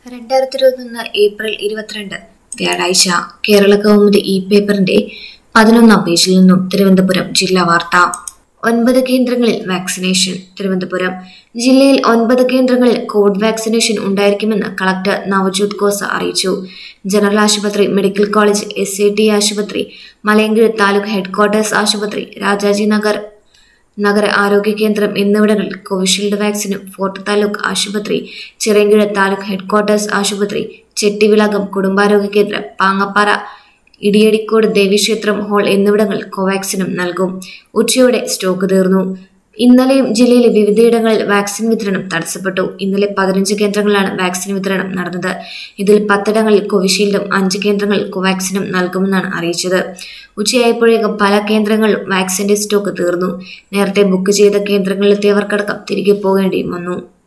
രണ്ടായിരത്തി ഇരുപത്തൊന്ന് ഏപ്രിൽ ഇരുപത്തിരണ്ട് വ്യാഴാഴ്ച കേരള കൗമുദി ഇ പേപ്പറിന്റെ പതിനൊന്നാം പേജിൽ നിന്നും തിരുവനന്തപുരം ജില്ലാ വാർത്ത ഒൻപത് കേന്ദ്രങ്ങളിൽ വാക്സിനേഷൻ തിരുവനന്തപുരം ജില്ലയിൽ ഒൻപത് കേന്ദ്രങ്ങളിൽ കോവിഡ് വാക്സിനേഷൻ ഉണ്ടായിരിക്കുമെന്ന് കളക്ടർ നവജോത് ഖോസ അറിയിച്ചു ജനറൽ ആശുപത്രി medical college S I T ആശുപത്രി മലയങ്കിഴ് താലൂക്ക് ഹെഡ്ക്വാർട്ടേഴ്സ് ആശുപത്രി രാജാജി നഗർ നഗര ആരോഗ്യ കേന്ദ്രം എന്നിവിടങ്ങളിൽ കോവിഷീൽഡ് വാക്സിനും ഫോർട്ട് താലൂക്ക് ആശുപത്രി ചിറയൻകീഴ് താലൂക്ക് ഹെഡ്ക്വാർട്ടേഴ്സ് ആശുപത്രി ചെട്ടിവിളകം കുടുംബാരോഗ്യ കേന്ദ്രം പാങ്ങപ്പാറ ഇടിയടിക്കോട് ദേവീക്ഷേത്രം ഹാൾ എന്നിവിടങ്ങളിൽ കോവാക്സിനും നൽകും ഉച്ചയോടെ സ്റ്റോക്ക് തീർന്നു ഇന്നലെയും ജില്ലയിലെ വിവിധയിടങ്ങളിൽ വാക്സിൻ വിതരണം തടസ്സപ്പെട്ടു ഇന്നലെ പതിനഞ്ച് കേന്ദ്രങ്ങളിലാണ് വാക്സിൻ വിതരണം നടന്നത് ഇതിൽ പത്തിടങ്ങളിൽ കോവിഷീൽഡും അഞ്ച് കേന്ദ്രങ്ങളിൽ കോവാക്സിനും നൽകുമെന്നാണ് അറിയിച്ചത് ഉച്ചയായപ്പോഴേക്കും പല കേന്ദ്രങ്ങളിലും വാക്സിന്റെ സ്റ്റോക്ക് തീർന്നു നേരത്തെ ബുക്ക് ചെയ്ത കേന്ദ്രങ്ങളിലെത്തിയവർക്കടക്കം തിരികെ പോകേണ്ടിയും വന്നു